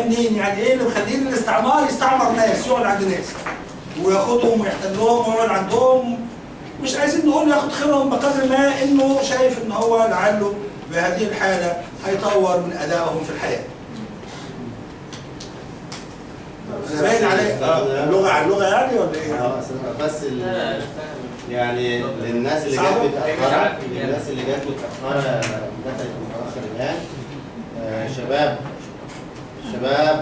منين؟ يعني ايه اللي مخلين الاستعمار يستعمر ناس يقعد عند ناس وياخدهم ويحتلهم ويقعد عندهم مش عايزين نقول ياخد خيرهم بقدر ما انه شايف ان هو لعله بهذه الحاله هيطور من ادائهم في الحياه. انا باين عليه اللغه على اللغه يعني ولا ايه؟ اه أصل بس ال- يعني للناس اللي صعبة؟ جت متأخرة للناس اللي جت متأخرة دخلت متأخر الآن آه، شباب شباب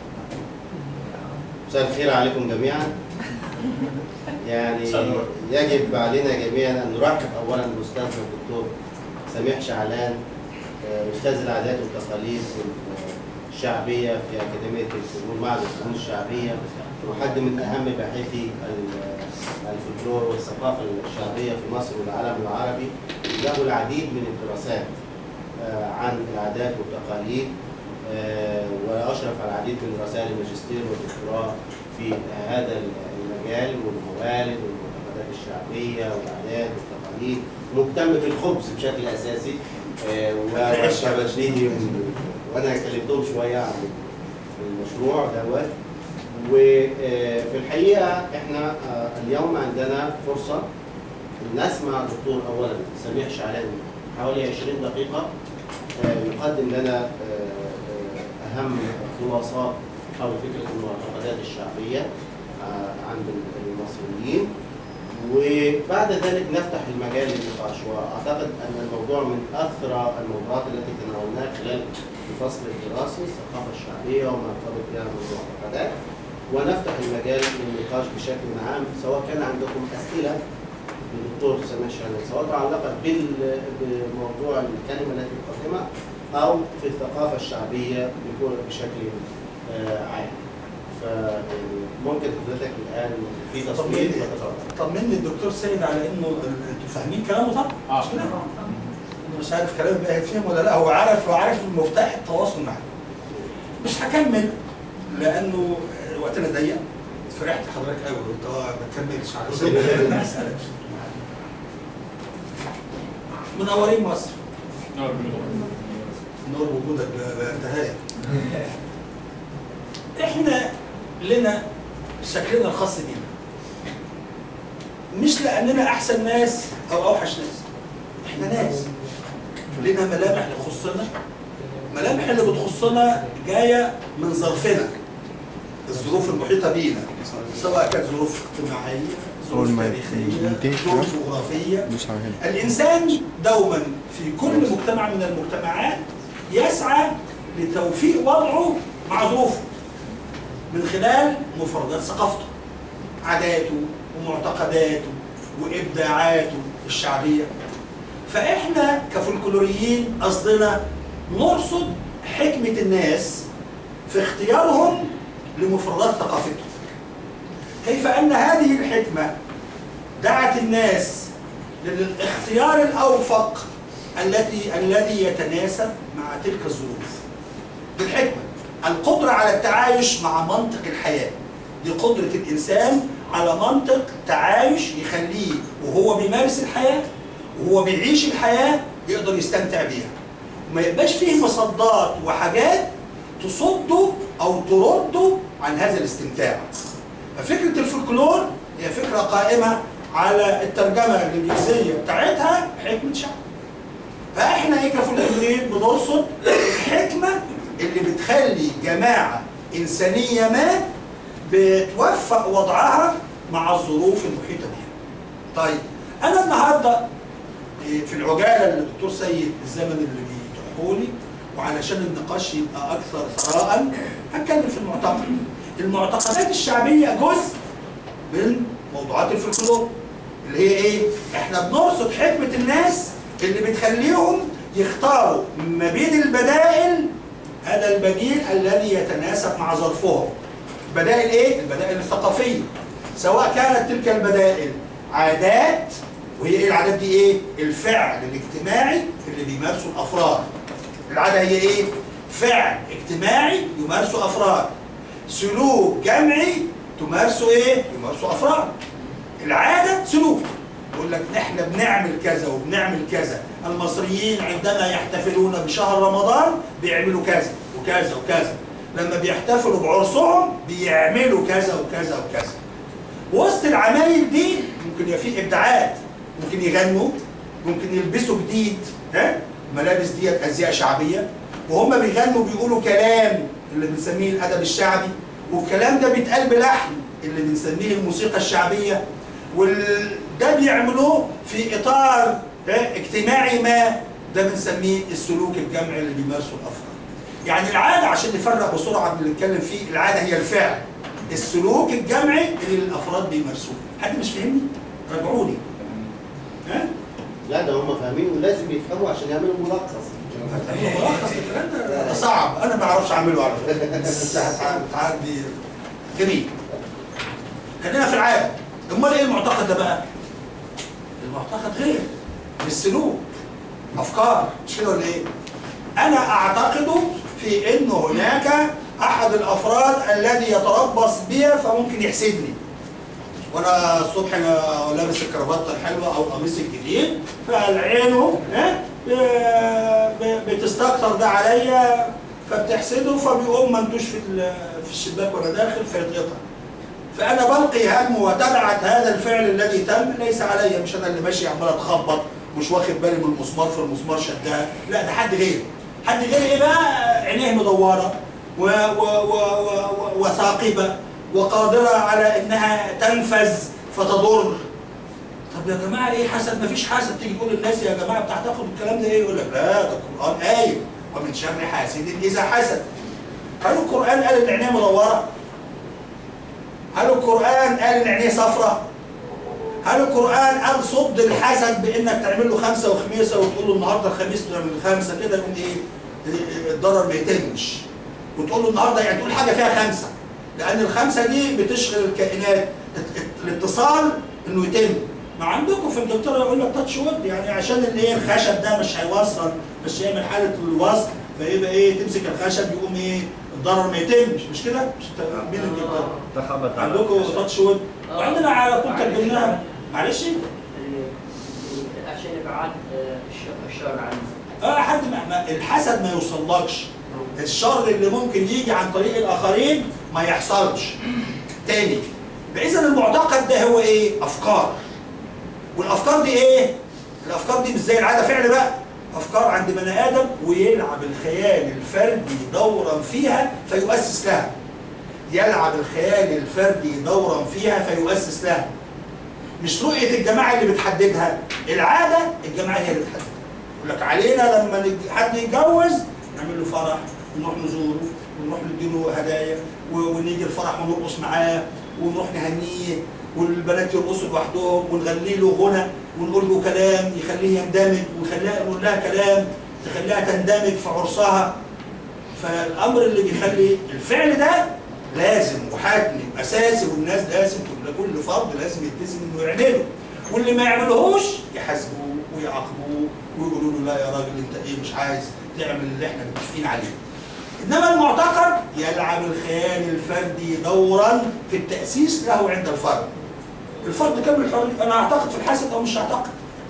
مساء الخير عليكم جميعا يعني مساء النور. يجب علينا جميعا أن نرحب أولا بأستاذنا الدكتور سميح شعلان آه، أستاذ العادات والتقاليد الشعبية في أكاديمية الفنون معهد الفنون الشعبية وحد من أهم باحثي ال- الفلكلور والثقافة الشعبية في مصر والعالم العربي له العديد من الدراسات آه، عن العادات والتقاليد آه، وأشرف على العديد من رسائل الماجستير والدكتوراه في هذا المجال والموالد والمعتقدات الشعبية والعادات والتقاليد مهتم بالخبز بشكل أساسي آه، و- والشباشليني وأنا كلمتهم شوية عن المشروع دوت وفي الحقيقة احنا آه، اليوم عندنا فرصة نسمع الدكتور أولا سميح شعلان حوالي 20 دقيقة آه، يقدم لنا آه، آه، أهم خلاصات حول فكرة المعتقدات الشعبية آه، عند المصريين وبعد ذلك نفتح المجال للنقاش واعتقد ان الموضوع من اثرى الموضوعات التي تناولناها خلال الفصل الدراسي الثقافه الشعبيه وما يرتبط بها من المعتقدات ونفتح المجال للنقاش بشكل عام سواء كان عندكم اسئله للدكتور سميح شعلان سواء تعلقت بال- بموضوع الكلمه التي تقدمها او في الثقافه الشعبيه بكل- بشكل آه، عام. فممكن حضرتك الان في تصوير وتتفضل. طمني الدكتور سيد على انه انتوا فاهمين كلامه طبعا اه مش كده؟ انا مش عارف كلامي بقى هيتفهم ولا لا هو عارف هو عارف مفتاح التواصل معاك مش هكمل لانه وقتنا ضيق فرحت حضرتك قوي قلت اه ما تكملش علشان ما اسالكش منورين مصر نور وجودك لا- لا انتهاء احنا لنا شكلنا الخاص بينا مش لاننا احسن ناس او اوحش ناس احنا ناس لنا ملامح تخصنا ملامح اللي بتخصنا جايه من ظرفنا الظروف المحيطه بينا سواء كانت ظروف اجتماعيه ظروف أول ما تاريخيه ينتهي ظروف جغرافيه دوس على هنا الإنسان دوما في كل مجتمع من المجتمعات يسعى لتوفيق وضعه مع ظروفه من خلال مفردات ثقافته عاداته ومعتقداته وإبداعاته الشعبية فإحنا كفولكلوريين قصدنا نرصد حكمة الناس في اختيارهم لمفردات ثقافتهم كيف أن هذه الحكمة دعت الناس للاختيار الأوفق التي الذي يتناسب مع تلك الظروف بالحكمة القدرة على التعايش مع منطق الحياة دي قدرة الإنسان على منطق تعايش يخليه وهو بيمارس الحياة وهو بيعيش الحياة يقدر يستمتع بيها وما يبقاش فيه مصدات وحاجات تصده أو ترده عن هذا الاستمتاع ففكرة الفولكلور هي فكرة قائمة على الترجمة الإنجليزية بتاعتها حكمة شعب فإحنا إيه كفولكلوريين بنرصد الحكمة اللي بتخلي جماعة إنسانية ما بتوفق وضعها مع الظروف المحيطة بها طيب أنا النهاردة إيه، في العجالة اللي الدكتور سيد الزمن اللي بيتيحوا لي وعلشان النقاش يبقى أكثر ثراء هتكلم في المعتقد المعتقدات الشعبية جزء من موضوعات الفلكلور اللي هي ايه؟ احنا بنرصد حكمة الناس اللي بتخليهم يختاروا ما بين البدائل هذا البديل الذي يتناسب مع ظرفهم. بدائل ايه؟ البدائل الثقافية. سواء كانت تلك البدائل عادات وهي ايه العادات دي ايه؟ الفعل الاجتماعي اللي بيمارسه الافراد. العادة هي ايه؟ فعل اجتماعي يمارسه افراد. سلوك جمعي تمارسه ايه؟ يمارسه افراد. العاده سلوك يقول لك احنا بنعمل كذا وبنعمل كذا المصريين عندما يحتفلون بشهر رمضان بيعملوا كذا وكذا وكذا لما بيحتفلوا بعرسهم بيعملوا كذا وكذا وكذا وسط العمايل دي ممكن يبقى فيه ابداعات ممكن يغنوا ممكن يلبسوا جديد ها ملابس ديت ازياء شعبيه وهم بيغنوا بيقولوا كلام اللي بنسميه الادب الشعبي والكلام ده بيتقال بلحن اللي بنسميه الموسيقى الشعبيه وده بيعملوه في اطار ها، اجتماعي ما ده بنسميه السلوك الجمعي اللي بيمارسه الافراد. يعني العاده عشان نفرق بسرعه من اللي بنتكلم فيه العاده هي الفعل. السلوك الجمعي اللي الافراد بيمارسوه. حد مش فاهمني؟ راجعوني. ها؟ لا ده هم فاهمين ولازم يفهموا عشان يعملوا ملخص هتعملوا ملخص للكلام ده ده صعب انا ما بعرفش اعمله على فكره بس هتعدي جميل خلينا في العاده امال ايه المعتقد ده بقى؟ المعتقد غير السلوك افكار مش كده ولا ايه؟ انا اعتقد في ان هناك احد الافراد الذي يتربص بي فممكن يحسدني وانا الصبح أنا لابس الكرافته الحلوه او القميص الجديد فعينه ها ب- ب- بتستكتر ده عليا فبتحسده فبيقوم منتوش في ال- في الشباك وانا داخل فيتقطع فانا بلقي هم وتبعت هذا الفعل الذي تم ليس عليا مش انا اللي ماشي عمال اتخبط مش واخد بالي من المسمار في المسمار شدها لا ده حد غيري حد غيري ايه بقى عينيه مدوره و و و و و وثاقبه وقادره على انها تنفذ فتضر طب يا جماعه ايه حسد مفيش حسد تيجي تقول للناس يا جماعه بتعتقدوا الكلام ده ايه يقول لك لا ده القران قايل ومن شر حاسد اذا حسد هل القران قال ان عينيه مدوره هل القرآن قال إن عينيه صفرة؟ هل القرآن قال صد الحسد بإنك تعمل له خمسة وخميسة وتقول له النهارده الخميس تعمل خمسة كده يقوم إيه؟ الضرر ما يتمش. وتقول له النهارده يعني تقول حاجة فيها خمسة. لأن الخمسة دي بتشغل الكائنات الاتصال إنه يتم. ما عندكم في انجلترا يقول لك تاتش وود يعني عشان الايه الخشب ده مش هيوصل مش هيعمل حالة الوصل فيبقى ايه تمسك الخشب يقوم ايه الضرر ما يتمش مش كده؟ مش انت- مين انجلترا؟ تخبط على عندكم تاتش وود وعندنا على طول ترجمناها معلش عشان ابعاد آه، الش- الشر عنه اه حد ما ما- الحسد ما يوصلكش الشر اللي ممكن يجي عن طريق الاخرين ما يحصلش تاني اذا المعتقد ده هو ايه افكار والافكار دي ايه الافكار دي مش زي العاده فعل بقى افكار عند بني ادم ويلعب الخيال الفردي دورا فيها فيؤسس لها يلعب الخيال الفردي دورا فيها فيؤسس لها مش رؤيه الجماعه اللي بتحددها العاده الجماعه هي اللي بتحددها يقول لك علينا لما نج- حد يتجوز نعمل له فرح ونروح نزوره ونروح نديله هدايا و- ونيجي الفرح ونرقص معاه ونروح نهنيه والبنات يرقصوا لوحدهم ونغني له غنى ونقول له كلام يخليه يندمج ونخليها نقول لها كلام تخليها تندمج في عرسها فالامر اللي بيخلي الفعل ده لازم وحتمي اساسي والناس لازم كل كل فرد لازم يلتزم انه يعمله واللي ما يعملهوش يحاسبوه ويعاقبوه ويقولوا له لا يا راجل انت ايه مش عايز تعمل اللي احنا متفقين عليه انما المعتقد يلعب الخيال الفردي دورا في التاسيس له عند الفرد الفرد كامل الحريه انا اعتقد في الحسد او مش اعتقد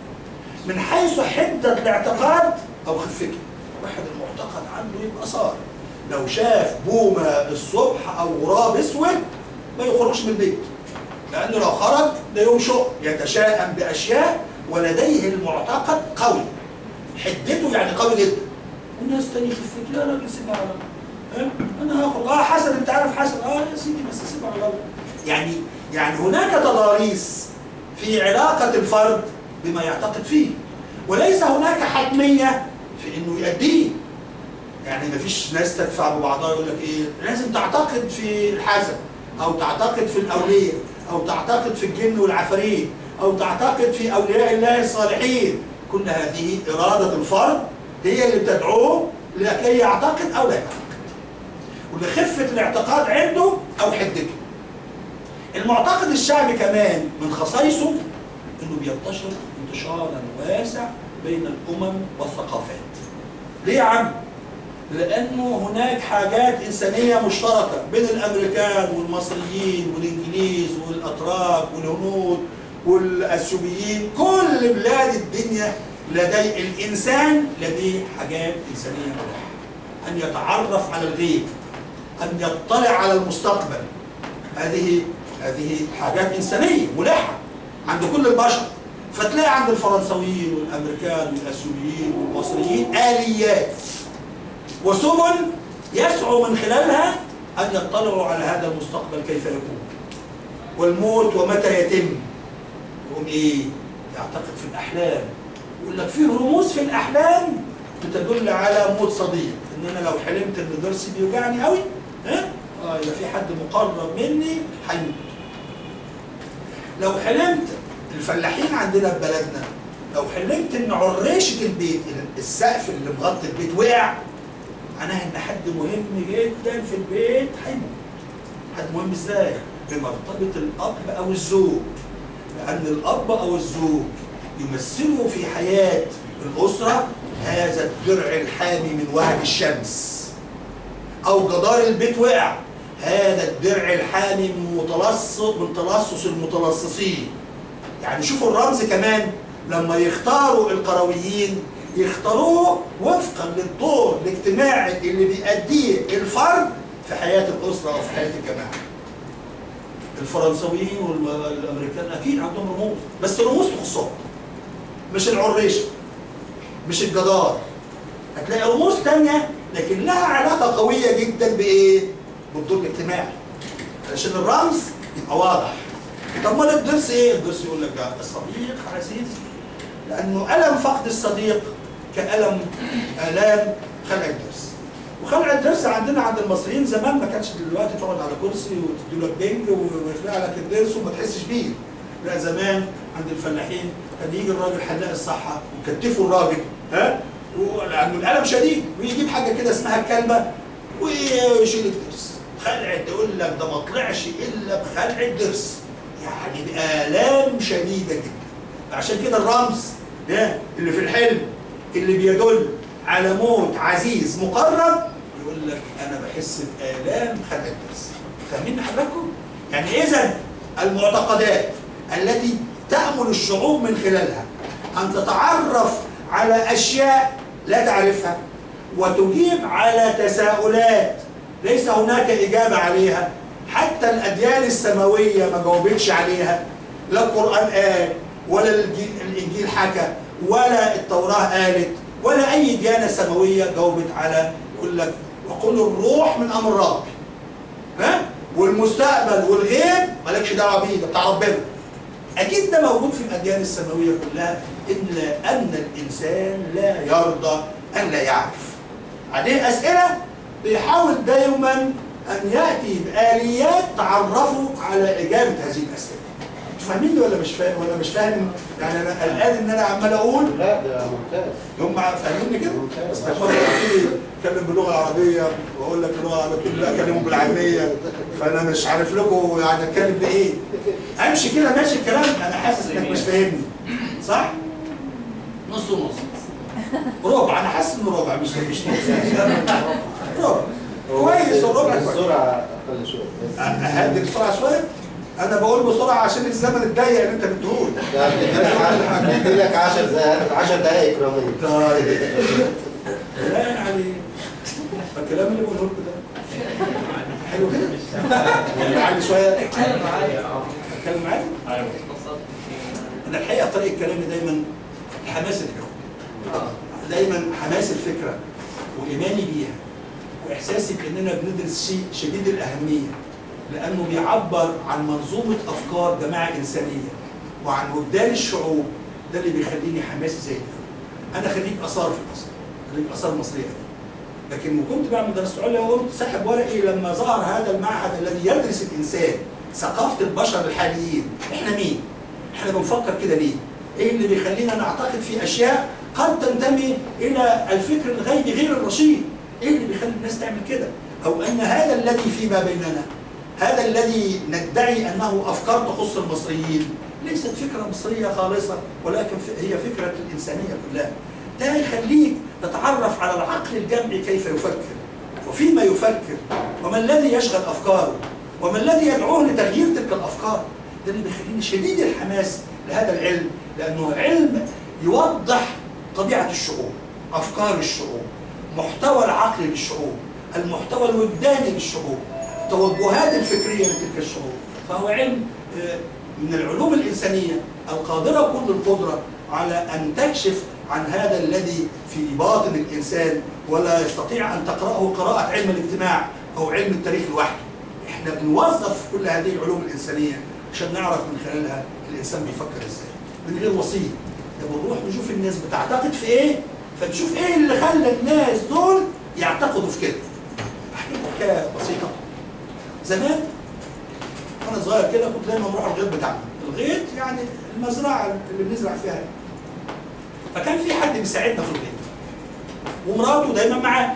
من حيث حده الاعتقاد او خفته واحد المعتقد عنده يبقى صار لو شاف بومه الصبح او غراب اسود ما يخرجش من البيت لانه لو خرج ده يوم شق يتشائم باشياء ولديه المعتقد قوي حدته يعني قوي جدا والناس تاني خفت يا راجل سيبها على الله ها؟ انا هاخد اه حسن انت عارف حسن اه يا سيدي بس سيبها على الله يعني يعني هناك تضاريس في علاقه الفرد بما يعتقد فيه وليس هناك حتميه في انه يؤديه يعني مفيش ناس تدفع ببعضها يقول لك ايه لازم تعتقد في الحسد او تعتقد في الاولياء او تعتقد في الجن والعفاريت او تعتقد في اولياء الله الصالحين كل هذه اراده الفرد هي اللي بتدعوه لكي يعتقد او لا يعتقد ولخفه الاعتقاد عنده او حدته المعتقد الشعبي كمان من خصائصه انه بينتشر انتشارا واسع بين الامم والثقافات ليه يا عم لانه هناك حاجات انسانيه مشتركه بين الامريكان والمصريين والانجليز والاتراك والهنود والاثيوبيين كل بلاد الدنيا لدي الانسان لديه حاجات انسانيه ملحه ان يتعرف على الغيب ان يطلع على المستقبل هذه هذه حاجات انسانيه ملحه عند كل البشر فتلاقي عند الفرنسويين والامريكان والاسيويين والمصريين اليات وسبل يسعوا من خلالها ان يطلعوا على هذا المستقبل كيف يكون والموت ومتى يتم يقوم ايه يعتقد في الاحلام يقول لك فيه رموز في الاحلام بتدل على موت صديق ان انا لو حلمت ان ضرسي بيوجعني قوي ها اه يبقى في حد مقرب مني هيموت لو حلمت الفلاحين عندنا في بلدنا لو حلمت ان عريشه البيت السقف اللي مغطي البيت وقع معناها ان حد مهم جدا في البيت هيموت حد مهم ازاي؟ بمرتبه الاب او الزوج لان الاب او الزوج يمثلوا في حياه الاسره هذا الدرع الحامي من وهج الشمس او جدار البيت وقع هذا الدرع الحامي من متلصص من تلصص المتلصصين يعني شوفوا الرمز كمان لما يختاروا القرويين يختاروه وفقا للدور الاجتماعي اللي بيأديه الفرد في حياة الأسرة أو في حياة الجماعة. الفرنسويين والأمريكان أكيد عندهم رموز بس رموز تخصهم مش العريشة مش الجدار هتلاقي رموز تانية لكن لها علاقة قوية جدا بإيه؟ بالدور الاجتماعي عشان الرمز يبقى واضح طب ما الدرس ايه؟ الدرس يقول لك ده الصديق عزيز لانه الم فقد الصديق كالم الام خلع الدرس وخلع الدرس عندنا عند المصريين زمان ما كانش دلوقتي تقعد على كرسي وتدي لك بنج ويخلع لك الدرس وما تحسش بيه لا زمان عند الفلاحين كان يجي الراجل حلاق الصحه ويكتفوا الراجل ها لانه الالم شديد ويجيب حاجه كده اسمها الكلمه ويشيل الدرس خلع يقول لك ده ما طلعش الا بخلع الدرس يعني بآلام شديدة جدا عشان كده الرمز ده اللي في الحلم اللي بيدل على موت عزيز مقرب يقول لك انا بحس بآلام خلع الدرس فاهمين حضراتكم؟ يعني اذا المعتقدات التي تأمل الشعوب من خلالها أن تتعرف على أشياء لا تعرفها وتجيب على تساؤلات ليس هناك إجابة عليها حتى الأديان السماوية ما جاوبتش عليها لا القرآن قال ولا الجي- الإنجيل حكى ولا التوراة قالت ولا أي ديانة سماوية جاوبت على يقول لك وقل الروح من أمر ربي ها والمستقبل والغيب مالكش دعوة بيه ده بتاع ربنا أكيد ده موجود في الأديان السماوية كلها إن أن الإنسان لا يرضى أن لا يعرف عليه أسئلة بيحاول دايما أن يأتي بآليات تعرفوا على إجابة هذه الأسئلة انتوا فاهميني ولا مش فاهم ولا مش فاهم يعني أنا قلقان إن أنا عمال أقول لا ده ممتاز هم فاهميني كده؟ ممتاز. بس مرة تيجي اتكلم باللغه العربيه واقول لك اللغه على طول لا اكلمهم بالعاميه فانا مش عارف لكم يعني اتكلم بايه؟ امشي كده ماشي الكلام انا حاسس انك مش فاهمني صح؟ نص ونص ربع انا حاسس انه ربع مش مش نص ربع كويس الربع كويس السرعة أقل شوية بس اهدي بسرعه شويه انا بقول بسرعه عشان الزمن الضيق اللي انت بتقول ده بدي لك 10 دقايق 10 دقايق إكرامية طيب لا يعني الكلام اللي بقوله لكم ده حلو كده يعني شويه اتكلم معايا اتكلم معاك ايوه انا الحقيقه طريقه كلامي دايما حماس الاخوه دايما حماس الفكره وايماني بيها واحساسي باننا بندرس شيء شديد الاهميه لانه بيعبر عن منظومه افكار جماعه انسانيه وعن وجدان الشعوب ده اللي بيخليني حماسي زي ده انا خريج اثار في الاصل خريج اثار مصريه لكن وكنت بعمل دراسه عليا وقمت ساحب ورقي لما ظهر هذا المعهد الذي يدرس الانسان ثقافه البشر الحاليين احنا مين؟ احنا بنفكر كده ليه؟ ايه اللي بيخلينا نعتقد في اشياء قد تنتمي الى الفكر الغيبي غير الرشيد؟ ايه اللي بيخلي الناس تعمل كده؟ او ان هذا الذي فيما بيننا هذا الذي ندعي انه افكار تخص المصريين ليست فكره مصريه خالصه ولكن ف- هي فكره الانسانيه كلها. ده يخليك تتعرف على العقل الجمعي كيف يفكر وفيما يفكر وما الذي يشغل افكاره وما الذي يدعوه لتغيير تلك الافكار ده اللي بيخليني شديد الحماس لهذا العلم لانه علم يوضح طبيعه الشعوب افكار الشعوب محتوى العقل للشعوب المحتوى الوجداني للشعوب التوجهات الفكريه لتلك الشعوب فهو علم آه، من العلوم الانسانيه القادره كل القدره على ان تكشف عن هذا الذي في باطن الانسان ولا يستطيع ان تقراه قراءه علم الاجتماع او علم التاريخ لوحده. احنا بنوظف كل هذه العلوم الانسانيه عشان نعرف من خلالها الانسان بيفكر ازاي من غير وسيط. ده بنروح نشوف الناس بتعتقد في ايه فنشوف ايه اللي خلى الناس دول يعتقدوا في كده. احكي لكم حكايه بسيطه. زمان وانا صغير كده كنت دايما بروح الغيط بتاعنا. الغيط يعني المزرعه اللي بنزرع فيها فكان في حد بيساعدنا في الغيط ومراته دايما معاه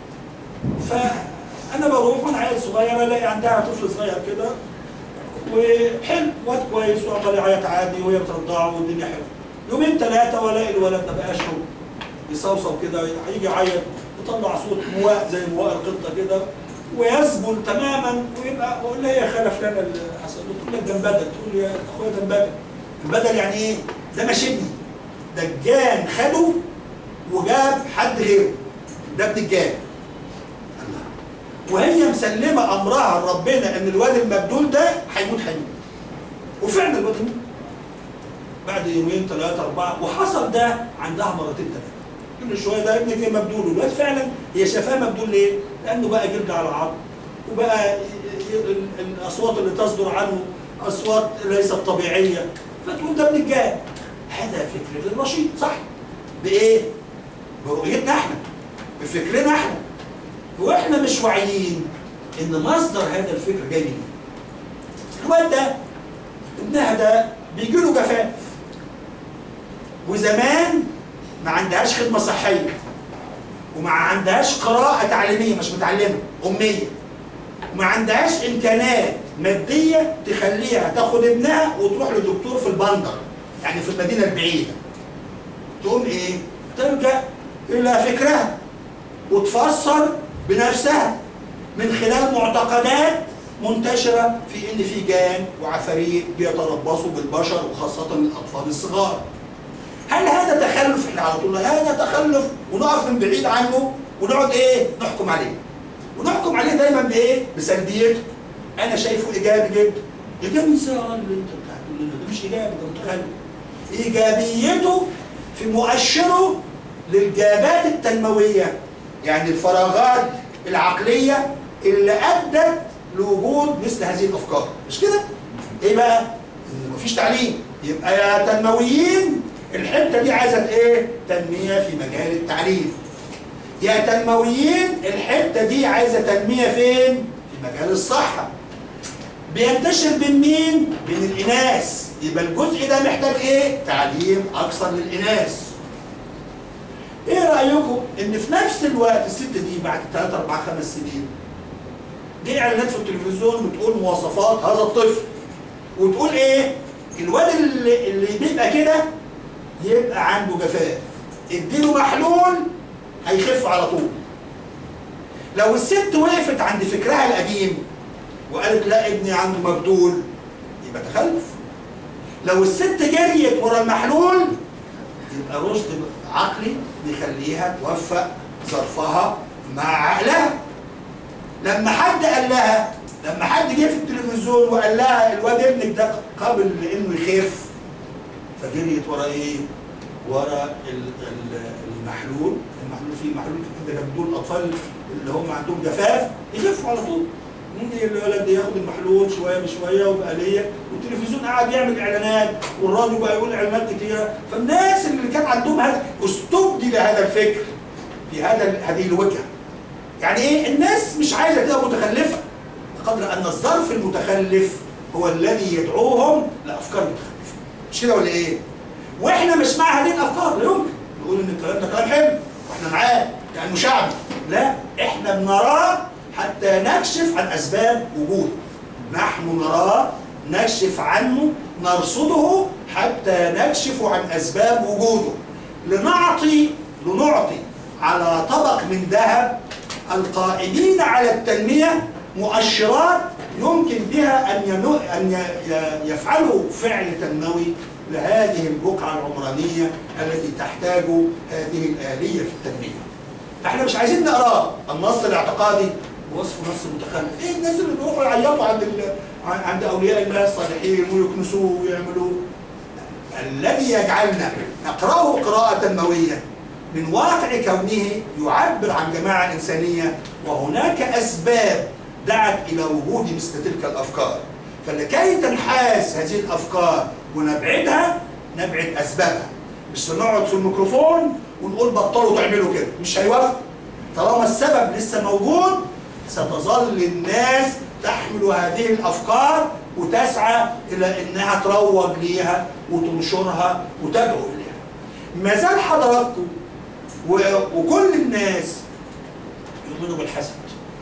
فانا بروح وانا عيل صغير الاقي عندها طفل صغير كده وحلو واد كويس وعمال يعيط عادي وهي بترضعه والدنيا حلوه يومين ثلاثه والاقي الولد ما بقاش هو يصوصو كده يجي يعيط يطلع صوت مواء زي مواء القطه كده ويذبل تماما ويبقى بقول لها يا خاله فلانه اللي حصل له تقول لك ده انبدل تقول لي يا اخويا ده انبدل انبدل يعني ايه؟ ده مش ابني دجان خده وجاب حد غيره ده ابن الجان الله. وهي مسلمه امرها لربنا ان الواد المبدول ده هيموت هيموت وفعلا الواد يموت بعد يومين ثلاثه اربعه وحصل ده عندها مرتين ثلاثه كل شويه ده ابنك ايه مبدول والواد فعلا هي شافاه مبدول ليه؟ لانه بقى جلد على عظم وبقى ي- ي- ال- الاصوات اللي تصدر عنه اصوات ليست طبيعيه فتقول ده ابن الجان هذا فكر غير رشيد صح بايه؟ برؤيتنا احنا بفكرنا احنا واحنا مش واعيين ان مصدر هذا الفكر جاي منين الواد ده ابنها ده بيجي له جفاف وزمان ما عندهاش خدمه صحيه وما عندهاش قراءه تعليميه مش متعلمه اميه وما عندهاش امكانات ماديه تخليها تاخد ابنها وتروح لدكتور في البندر يعني في المدينه البعيده تقوم ايه ترجع الى فكرها وتفسر بنفسها من خلال معتقدات منتشره في ان في جان وعفاريت بيتربصوا بالبشر وخاصه الاطفال الصغار هل هذا تخلف احنا على طول هذا تخلف ونقف من بعيد عنه ونقعد ايه نحكم عليه ونحكم عليه دايما بايه بسلبيته انا شايفه ايجابي جدا ايجابي ازاي يا راجل انت بتقول لنا ده مش ايجابي ده متخلف ايجابيته في مؤشره للجابات التنمويه يعني الفراغات العقليه اللي ادت لوجود مثل هذه الافكار مش كده؟ ايه بقى؟ ان مفيش تعليم يبقى يا تنمويين الحته دي عايزه ايه؟ تنميه في مجال التعليم. يا تنمويين الحته دي عايزه تنميه فين؟ في مجال الصحه. بينتشر بين مين؟ بين الاناث، يبقى الجزء ده محتاج ايه؟ تعليم اكثر للاناث. ايه رايكم ان في نفس الوقت الست دي بعد 3 4 5 سنين دي اعلانات في التلفزيون بتقول مواصفات هذا الطفل وتقول ايه؟ الواد اللي, اللي بيبقى كده يبقى عنده جفاف اديله محلول هيخف على طول لو الست وقفت عند فكرها القديم وقالت لا ابني عنده مبدول يبقى تخلف لو الست جريت ورا المحلول يبقى رشد عقلي بيخليها توفق ظرفها مع عقلها لما حد قال لها لما حد جه في التلفزيون وقال لها الواد ابنك ده قابل لانه يخف فجريت ورا ايه؟ ورا ال- ال- المحلول المحلول فيه محلول كده كان دول الاطفال اللي هم عندهم جفاف يخفوا على طول ممكن الولد ده ياخد المحلول شويه بشويه ويبقى ليا والتلفزيون قاعد يعمل اعلانات والراديو بقى يقول اعلانات كتيره فالناس اللي كانت عندهم هذا استبدل هذا الفكر في هذا هذه الوجهه يعني ايه الناس مش عايزه تبقى متخلفه بقدر ان الظرف المتخلف هو الذي يدعوهم لافكار متخلفه مش كده ولا ايه واحنا مش مع هذه الافكار لا يمكن نقول ان الكلام ده كلام حلو واحنا معاه يعني شعبي لا احنا بنراه حتى نكشف عن اسباب وجوده نحن نراه نكشف عنه نرصده حتى نكشف عن اسباب وجوده لنعطي لنعطي على طبق من ذهب القائمين على التنميه مؤشرات يمكن بها ان ينو ان ي- ي- يفعلوا فعل تنموي لهذه البقعه العمرانيه التي تحتاج هذه الاليه في التنميه. فاحنا مش عايزين نقراه النص الاعتقادي وصف نص متخلف ايه الناس اللي بيروحوا يعيطوا عند ال... عند اولياء الله الصالحين ويكنسوه ويعملوا الذي يجعلنا نقراه قراءة موية من واقع كونه يعبر عن جماعة إنسانية وهناك أسباب دعت إلى وجود مثل تلك الأفكار فلكي تنحاز هذه الأفكار ونبعدها نبعد أسبابها مش هنقعد في الميكروفون ونقول بطلوا تعملوا كده مش هيوافق طالما السبب لسه موجود ستظل الناس تحمل هذه الافكار وتسعى الى انها تروج ليها وتنشرها وتدعو اليها. ما زال حضراتكم و- وكل الناس يؤمنوا بالحسد.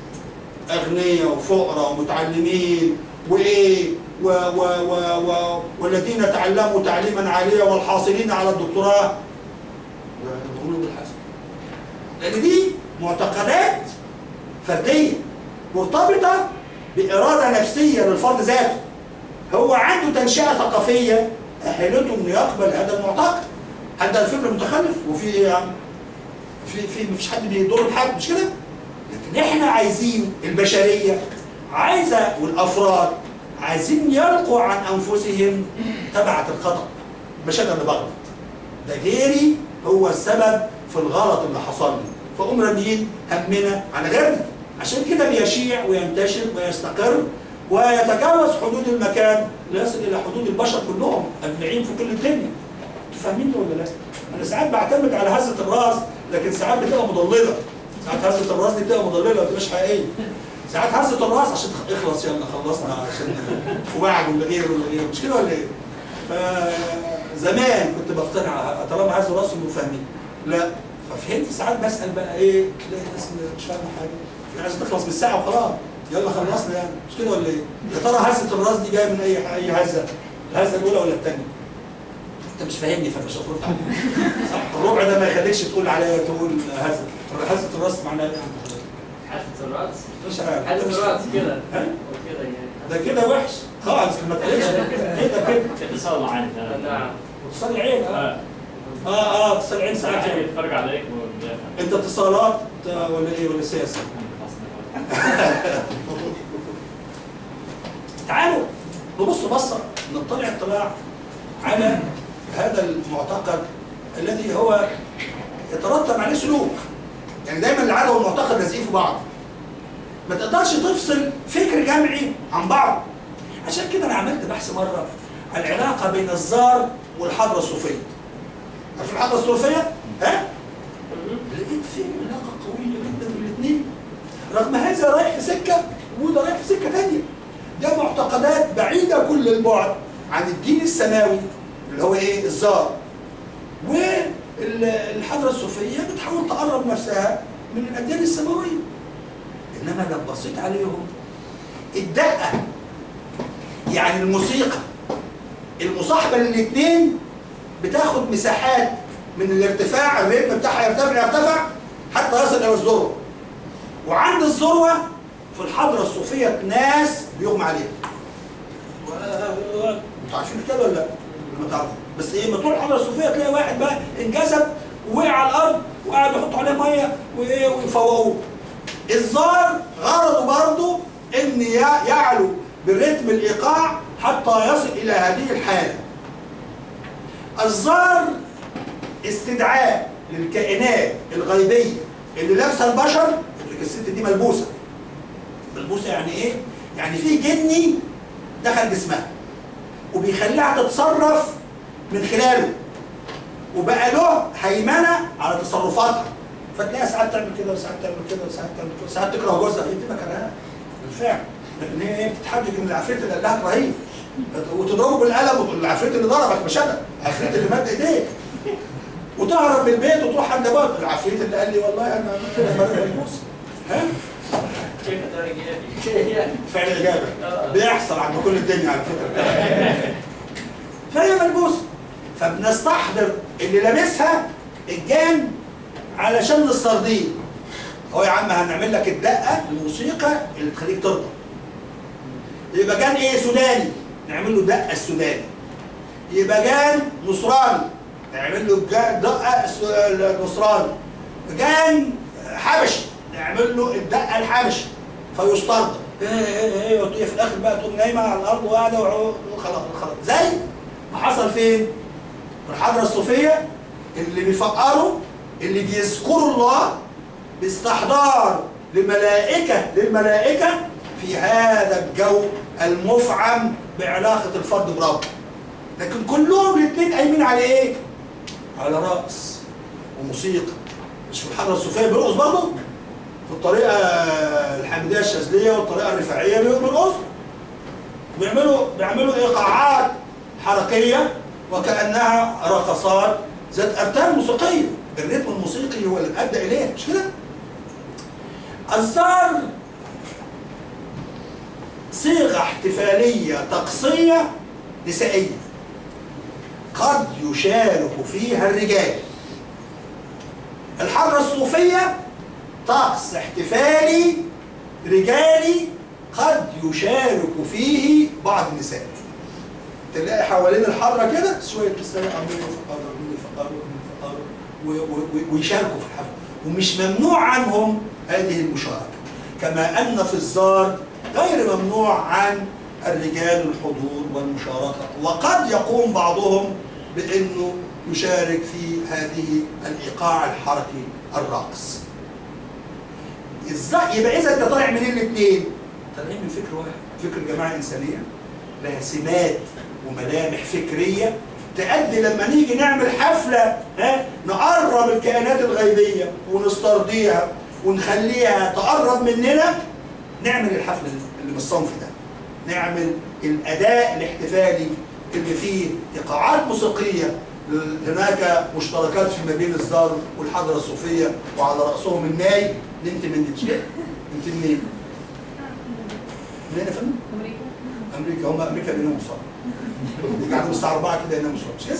اغنياء وفقراء ومتعلمين وايه و و و و والذين تعلموا تعليما عاليا والحاصلين على الدكتوراه يؤمنوا بالحسد. لان دي معتقدات فرديه مرتبطه باراده نفسيه للفرد ذاته هو عنده تنشئه ثقافيه اهلته انه يقبل هذا المعتقد هل ده الفكر متخلف وفي ايه يا عم في في مفيش حد بيضر بحد مش كده لكن احنا عايزين البشريه عايزه والافراد عايزين يلقوا عن انفسهم تبعه الخطا مش انا اللي بغلط ده غيري هو السبب في الغلط اللي حصل لي فقوم راميين همنا على غيرنا عشان كده بيشيع وينتشر ويستقر ويتجاوز حدود المكان ليصل الى حدود البشر كلهم اجمعين في كل الدنيا انتوا فاهمين ده ولا لا؟ انا ساعات بعتمد على هزه الراس لكن ساعات بتبقى مضلله ساعات هزه الراس دي بتبقى مضلله ما بتبقاش حقيقيه ساعات هزه الراس عشان تخ- اخلص يلا خلصنا عشان وبعد ولا غيره ولا غيره مش كده ولا ايه؟ فزمان كنت بقتنع طالما هز راسي انه فاهمين لا ففهمت ساعات بسال بقى ايه تلاقي الناس مش فاهمه حاجه في عايز تخلص من الساعه وخلاص يلا خلصنا يعني مش كده ولا ايه؟ يا ترى هزه الراس دي جايه من اي اي هزه؟ الهزه الاولى ولا الثانيه؟ انت مش فاهمني فمش هترد عليا صح الربع ده ما يخليكش تقول عليا تقول هزه هزه الراس معناها ايه؟ حاسة الرأس مش عارف حاسة الرأس كده ها؟ وكده يعني ده كده وحش خالص ما تقلقش كده كده اتصال معانا نعم وتصلي عين اه اه اه اه تصلي عين ساعات ساعات يعني. يتفرج عليك وبيفهم. انت اتصالات آه، ولا ايه ولا سياسه؟ تعالوا نبص بصه نطلع اطلاع على هذا المعتقد الذي هو يترتب عليه سلوك يعني دايما العاده والمعتقد لازقين في بعض ما تقدرش تفصل فكر جمعي عن بعض عشان كده انا عملت بحث مره عن العلاقه بين الزار والحضره الصوفيه عارف الحضره الصوفيه؟ ها؟ لقيت في علاقه قويه جدا بين الاثنين رغم هذا رايح في سكه وده رايح في سكه ثانيه ده معتقدات بعيده كل البعد عن الدين السماوي اللي هو ايه الزار والحضره الصوفيه بتحاول تقرب نفسها من الاديان السماويه انما لو بصيت عليهم الدقه يعني الموسيقى المصاحبه للاثنين بتاخد مساحات من الارتفاع الريتم بتاعها يرتفع يرتفع حتى يصل الى الذروه وعند الذروه في الحضره الصوفيه ناس بيغمى عليها انتوا عارفين كده ولا لا؟ ما تعرفوا بس ايه لما تروح الحضره الصوفيه تلاقي واحد بقى انجذب ووقع على الارض وقعد يحطوا عليه ميه وايه ويفوقوه الزار غرضه برضه ان ي- يعلو برتم الايقاع حتى يصل الى هذه الحاله الزار استدعاء للكائنات الغيبيه اللي لابسه البشر اللي الست دي ملبوسه ملبوسه يعني ايه؟ يعني في جني دخل جسمها وبيخليها تتصرف من خلاله وبقى له هيمنه على تصرفاتها فتلاقيها ساعات تعمل كده وساعات تعمل كده وساعات تعمل كده وساعات تكره جوزها هي بتبقى كرهها بالفعل لكن هي ايه بتتحجج ان العفريت اللي قال لها اكرهيه وتضربه بالقلم وتقول العفريت اللي ضربك مش انا العفريت اللي مد ايديه وتهرب من البيت وتروح عند ابوك العفريت اللي قال لي والله انا انا ملبوس ها كيف ترى يعني فعل اجابه بيحصل عند كل الدنيا على فكره فهي ملبوسه فبنستحضر اللي لابسها الجان علشان نسترضيه هو يا عم هنعمل لك الدقه الموسيقى اللي تخليك ترضى يبقى جان ايه سوداني نعمل له دقه السوداني يبقى جان نصراني نعمل له الجا- دقه الس- النصراني جان حبشي نعمل له الدقه الحبشي فيسترضى ايه ايه ايه وتقوم في الاخر بقى تقوم نايمه على الارض وقاعده وعو- وخلاص خلاص زي ما حصل فين؟ في الحضره الصوفيه اللي بيفقروا اللي بيذكروا الله باستحضار لملائكه للملائكه في هذا الجو المفعم بعلاقه الفرد بربه لكن كلهم الاثنين قايمين على ايه؟ على رقص وموسيقى مش في الحضره الصوفيه بيرقص برضه؟ في الطريقه الحمديه الشاذليه والطريقه الرفاعيه بيرقصوا بيعملوا بيعملوا ايقاعات حركيه وكانها رقصات ذات ارتام موسيقيه الريتم الموسيقي هو اللي ادى اليه مش كده؟ الزار صيغه احتفاليه طقسيه نسائيه قد يشارك فيها الرجال الحضره الصوفيه طقس احتفالي رجالي قد يشارك فيه بعض النساء تلاقي حوالين الحضره كده شويه نساء عمالين يفقروا عمالين يفقروا عمالين يفقروا و- و- و- ويشاركوا في الحفله ومش ممنوع عنهم هذه المشاركه كما ان في الزار غير ممنوع عن الرجال الحضور والمشاركه وقد يقوم بعضهم بانه يشارك في هذه الايقاع الحركي الراقص ازاي يبقى اذا انت طالع منين الاثنين؟ طالعين من فكر واحد فكر جماعه انسانيه لها سمات وملامح فكريه تأدي لما نيجي نعمل حفله ها نقرب الكائنات الغيبيه ونسترضيها ونخليها تقرب مننا نعمل الحفله اللي من الصنف ده نعمل الاداء الاحتفالي اللي فيه ايقاعات موسيقيه هناك مشتركات فيما بين الزار والحضره الصوفيه وعلى راسهم الناي نمت من دي انت منين؟ منين يا فندم؟ امريكا امريكا هم امريكا بيناموا صح دي عندهم الساعه 4 كده يناموا صح مش كده؟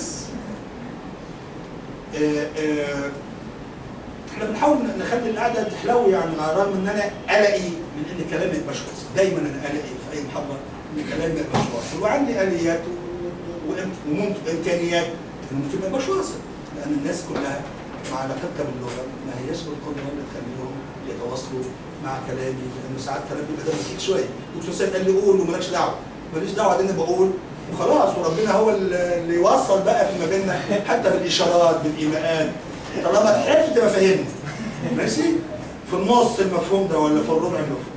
آه، آه، احنا بنحاول نخلي القعده تحلو يعني على الرغم ان انا قلقي من ان كلامي يبقى شخصي دايما انا قلقي في اي محاضره ان كلامي يبقى شخصي وعندي اليات و- وإم- وممكن امكانيات انه ممكن ما يبقاش واصل لان الناس كلها مع علاقتها باللغه ما هياش بالقدره اللي تخليهم يتواصلوا مع كلامي لانه ساعات كلامي بيبقى دمه شويه دكتور سيد قال لي قول ومالكش دعوه ماليش دعوه ان انا بقول وخلاص وربنا هو اللي يوصل بقى فيما بيننا حتى بالاشارات بالايماءات طالما تحب تبقى فاهمني ماشي في النص المفهوم ده ولا في الربع المفهوم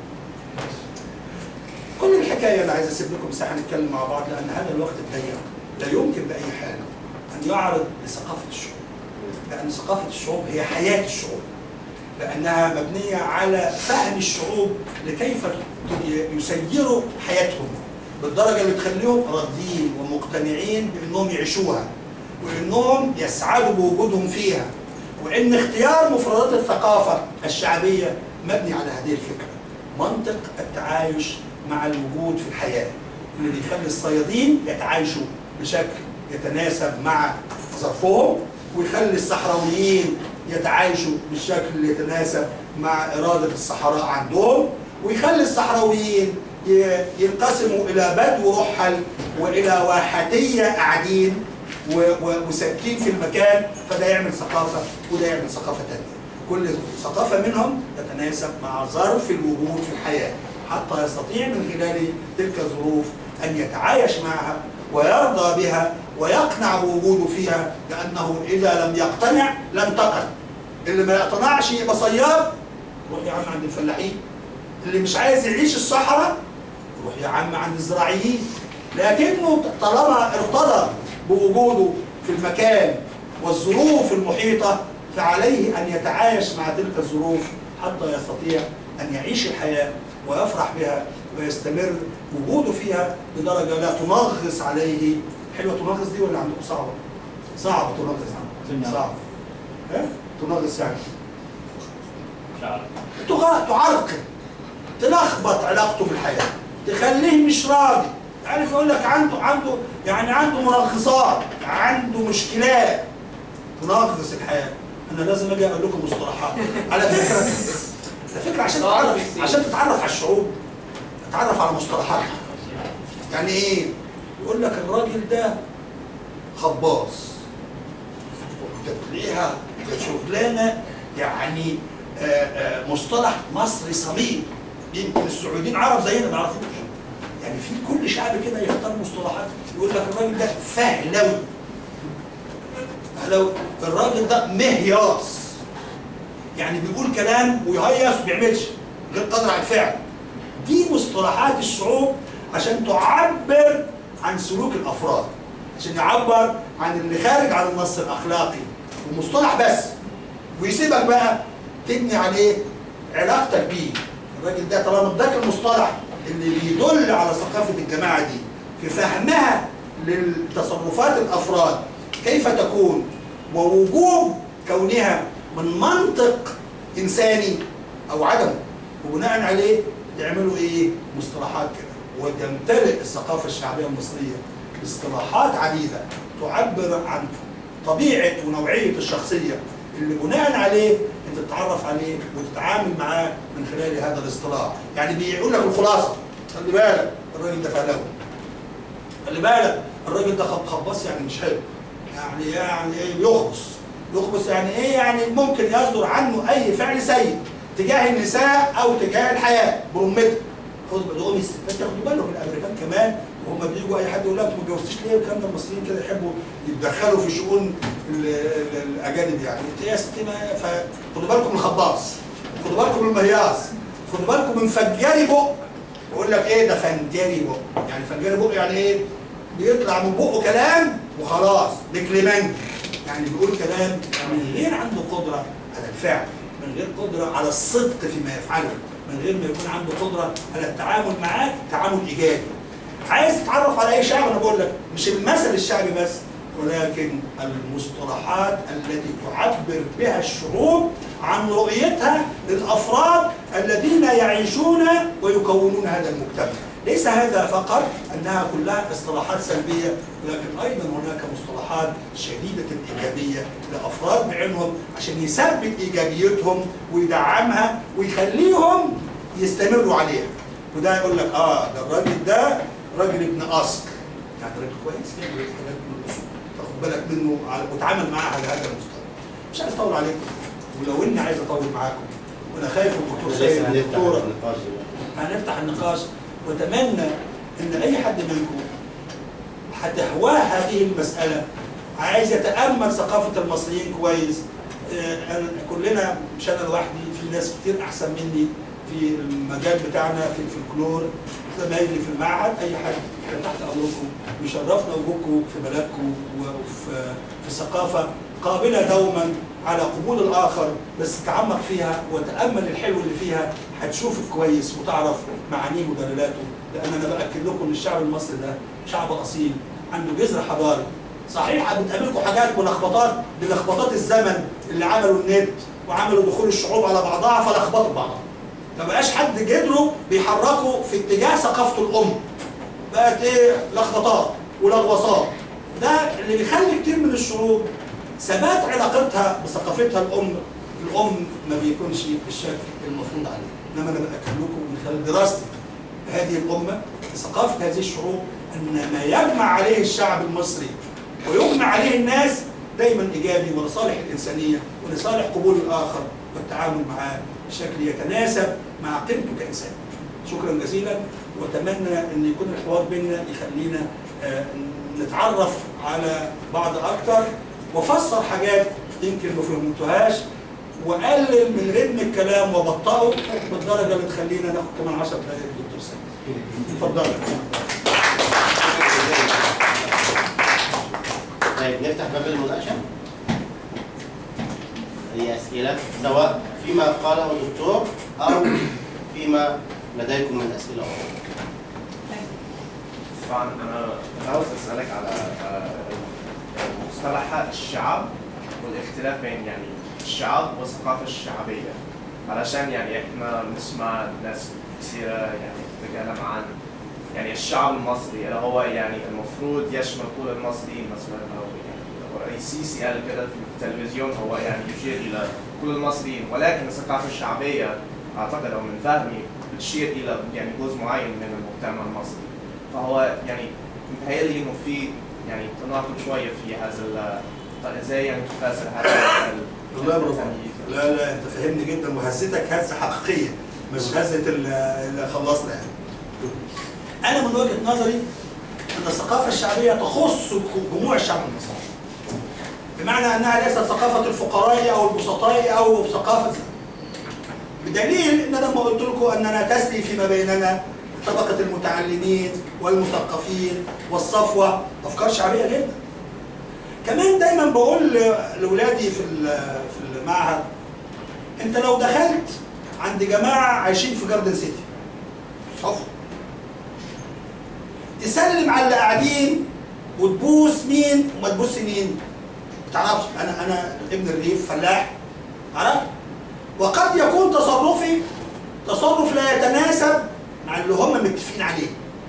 كل الحكايه انا عايز اسيب لكم مساحه نتكلم مع بعض لان هذا الوقت الضيق لا يمكن باي حال ان يعرض لثقافه الشعوب لان ثقافه الشعوب هي حياه الشعوب لانها مبنيه على فهم الشعوب لكيف يسيروا حياتهم بالدرجه اللي تخليهم راضيين ومقتنعين بانهم يعيشوها وانهم يسعدوا بوجودهم فيها وان اختيار مفردات الثقافه الشعبيه مبني على هذه الفكره منطق التعايش مع الوجود في الحياه اللي بيخلي الصيادين يتعايشوا بشكل يتناسب مع ظرفهم ويخلي الصحراويين يتعايشوا بالشكل اللي يتناسب مع اراده الصحراء عندهم ويخلي الصحراويين ي- ينقسموا الى بدو رحل والى واحاتيه قاعدين و- و- وثابتين في المكان فده يعمل ثقافه وده يعمل ثقافه ثانيه. كل ثقافه منهم تتناسب مع ظرف الوجود في الحياه حتى يستطيع من خلال تلك الظروف ان يتعايش معها ويرضى بها ويقنع بوجوده فيها لانه اذا لم يقتنع لم تقن. اللي ما يقتنعش يبقى صياد روح يا عم عند الفلاحين. اللي مش عايز يعيش الصحراء روح يا عم عند الزراعيين لكنه طالما ارتضى بوجوده في المكان والظروف المحيطة فعليه أن يتعايش مع تلك الظروف حتى يستطيع أن يعيش الحياة ويفرح بها ويستمر وجوده فيها بدرجة لا تنغص عليه حلوة تنغص دي ولا عندكم صعبة؟ صعبة تنغص صعبة ها؟ تنغص يعني مش عارف تغ- تعرقل تلخبط علاقته بالحياه تخليه مش راضي عارف يقول لك عنده عنده يعني عنده منغصات عنده مشكلات تنغص الحياه انا لازم اجي اقول لكم مصطلحات على فكره على فكره عشان تتعرف عشان تتعرف على الشعوب تتعرف على مصطلحاتها يعني ايه يقول لك الراجل ده خباص تلاقيها شغلانه يعني آه، آه، مصطلح مصري صميم يمكن السعوديين عرب زينا ما يعرفوش يعني في كل شعب كده يختار مصطلحات يقول لك الراجل ده فهلوي فهلوي الراجل ده مهياص يعني بيقول كلام ويهيص وما بيعملش غير قادر على الفعل دي مصطلحات الشعوب عشان تعبر عن سلوك الافراد عشان يعبر عن اللي خارج عن النص الاخلاقي ومصطلح بس ويسيبك بقى تبني عليه علاقتك بيه الراجل ده طالما اداك المصطلح اللي بيدل على ثقافه الجماعه دي في فهمها للتصرفات الافراد كيف تكون ووجوب كونها من منطق انساني او عدمه وبناء عليه يعملوا ايه؟ مصطلحات كده وتمتلئ الثقافه الشعبيه المصريه باصطلاحات عديده تعبر عن طبيعه ونوعيه الشخصيه اللي بناء عليه انت تتعرف عليه وتتعامل معاه من خلال هذا الاصطلاح، يعني بيقول لك الخلاصه خلي بالك الراجل ده فهلاوي خلي بالك الراجل ده خب خباص يعني مش حلو يعني يعني ايه يخبص يخبص يعني ايه يعني ممكن يصدر عنه اي فعل سيء تجاه النساء او تجاه الحياه برمتها خد بالهم الستات ياخدوا بالهم الامريكان كمان وهم بيجوا اي حد يقول لك ما اتجوزتيش ليه والكلام ده المصريين كده يحبوا يتدخلوا في شؤون ال- ال- الاجانب يعني انت يا ستي ما- فخدوا بالكم من الخباص خدوا بالكم من المهياص خدوا بالكم من فجاري بق يقول لك ايه ده فنجاري بق يعني فنجاري بق يعني ايه بيطلع من بقه كلام وخلاص بكليمنت يعني بيقول كلام من غير عنده قدره على الفعل من غير قدره على الصدق فيما يفعله من غير ما يكون عنده قدره على التعامل معاك تعامل ايجابي عايز تتعرف على اي شعب انا بقول لك مش المثل الشعبي بس ولكن المصطلحات التي تعبر بها الشعوب عن رؤيتها للافراد الذين يعيشون ويكونون هذا المجتمع. ليس هذا فقط انها كلها اصطلاحات سلبيه ولكن ايضا هناك مصطلحات شديده الايجابيه لافراد بعينهم عشان يثبت ايجابيتهم ويدعمها ويخليهم يستمروا عليها. وده يقول لك اه ده الراجل ده راجل ابن اصل يعني راجل كويس يعمل حاجات من الاصول تاخد بالك منه على- وتعامل معاه على هذا المستوى مش عايز اطول عليكم ولو اني عايز اطول معاكم وانا خايف الدكتور لسه سيد هنفتح الدكتوره النقاش دلوقتي. هنفتح النقاش واتمنى ان اي حد منكم هتهواه هذه المساله عايز يتامل ثقافه المصريين كويس آه، أنا- كلنا مش انا لوحدي في ناس كتير احسن مني في المجال بتاعنا في الفلكلور زمايلي في المعهد اي حد احنا تحت امركم يشرفنا وجودكم في بلدكم وفي في ثقافه قابله دوما على قبول الاخر بس تعمق فيها وتامل الحلو اللي فيها هتشوف كويس وتعرف معانيه ودلالاته لان انا باكد لكم ان الشعب المصري ده شعب اصيل عنده جذر حضاري صحيح بتقابلكم حاجات ملخبطات بلخبطات الزمن اللي عملوا النت وعملوا دخول الشعوب على بعضها فلخبطوا بعضها ما بقاش حد جدره بيحركوا في اتجاه ثقافته الام بقت ايه لخبطات ولغوصات ده اللي بيخلي كتير من الشعوب ثبات علاقتها بثقافتها الام الام ما بيكونش بالشكل المفروض عليه انما انا باكد لكم من خلال دراستي هذه الامه ثقافه هذه الشعوب ان ما يجمع عليه الشعب المصري ويجمع عليه الناس دايما ايجابي ولصالح الانسانيه ولصالح قبول الاخر والتعامل معاه بشكل يتناسب مع قيمته كانسان. شكرا جزيلا واتمنى ان يكون الحوار بيننا يخلينا آه، نتعرف على بعض اكتر وافسر حاجات يمكن ما فهمتوهاش واقلل من رتم الكلام وابطئه بالدرجه اللي تخلينا ناخد كمان 10 دقائق دكتور سامي. اتفضل. طيب نفتح باب المناقشة أي أسئلة سواء فيما قاله الدكتور أو فيما لديكم من أسئلة أخرى طبعا انا عاوز اسالك على آه، مصطلح الشعب والاختلاف بين يعني الشعب والثقافه الشعبيه علشان يعني احنا نسمع ناس كثيره يعني تتكلم عن يعني الشعب المصري اللي هو يعني المفروض يشمل كل المصريين مثلا او يعني الرئيس السيسي قال كده في التلفزيون هو يعني يشير الى كل المصريين ولكن الثقافه الشعبيه اعتقد او من فهمي بتشير الى يعني جزء معين من المجتمع المصري فهو يعني متهيألي انه في يعني تناقض شويه في هذا ال- طيب ازاي يعني تفسر هذا ال- الله يبارك التمييز؟ لا لا انت فاهمني جدا وهزتك هزه حقيقيه مش هزه ال- اللي خلصنا يعني انا من وجهه نظري ان الثقافه الشعبيه تخص جموع الشعب المصري بمعنى انها ليست ثقافه الفقراء او البسطاء او ثقافه بدليل ان انا لما قلت لكم اننا تسري فيما بيننا طبقه المتعلمين والمثقفين والصفوه افكار شعبيه جدا كمان دايما بقول لاولادي في ال- في المعهد انت لو دخلت عند جماعه عايشين في جاردن سيتي صفوه تسلم على اللي قاعدين وتبوس مين وما تبوس مين ما تعرفش انا انا ابن الريف فلاح عرفت وقد يكون تصرفي تصرف لا يتناسب مع اللي هم متفقين عليه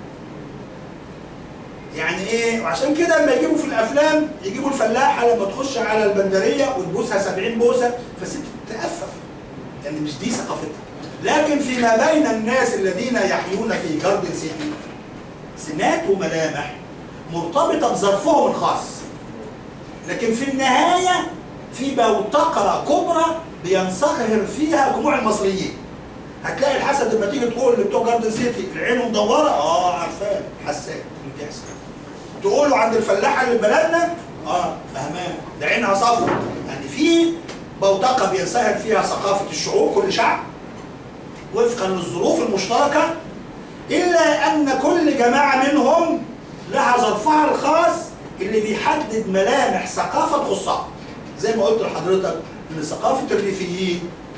يعني ايه وعشان كده لما يجيبوا في الافلام يجيبوا الفلاحه لما تخش على البندريه وتبوسها 70 بوسه فالست تتأفف يعني مش دي ثقافتها لكن فيما بين الناس الذين يحيون في جاردن سيتي سمات وملامح مرتبطه بظرفهم الخاص لكن في النهايه في بوتقه كبرى بينصهر فيها جموع المصريين هتلاقي الحسد لما تيجي تقول لبتوع جاردن سيتي العين مدوره اه عارفاه حسان اللي بيحصل تقولوا عند الفلاحه اللي في بلدنا اه فهمان ده عينها صفرا يعني في بوتقه بينصهر فيها ثقافه الشعوب كل شعب وفقا للظروف المشتركه الا ان كل جماعه منهم لها ظرفها الخاص اللي بيحدد ملامح ثقافه تخصها زي ما قلت لحضرتك ان ثقافه الريفيين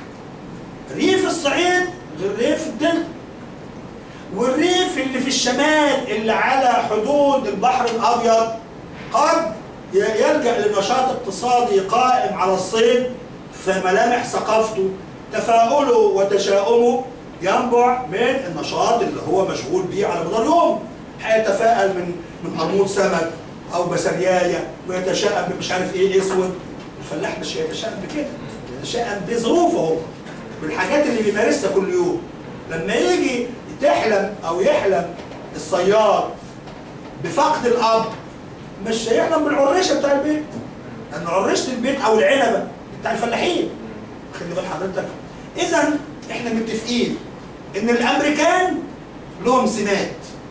ريف الصعيد غير ريف الدلتا والريف اللي في الشمال اللي على حدود البحر الابيض قد ي- يلجا لنشاط اقتصادي قائم على الصيد فملامح ثقافته تفاؤله وتشاؤمه ينبع من النشاط اللي هو مشغول بيه على مدار يوم هيتفائل من من قرموط سمك او بسريايه ويتشائم بمش عارف ايه اسود الفلاح مش هيتشائم بكده يتشائم بظروفه هو بالحاجات اللي بيمارسها كل يوم لما يجي تحلم او يحلم الصياد بفقد الاب مش هيحلم بالعريشه بتاع البيت لان عريشه البيت او العنبه بتاع الفلاحين خلي بال حضرتك اذا احنا متفقين ان الامريكان لهم سمات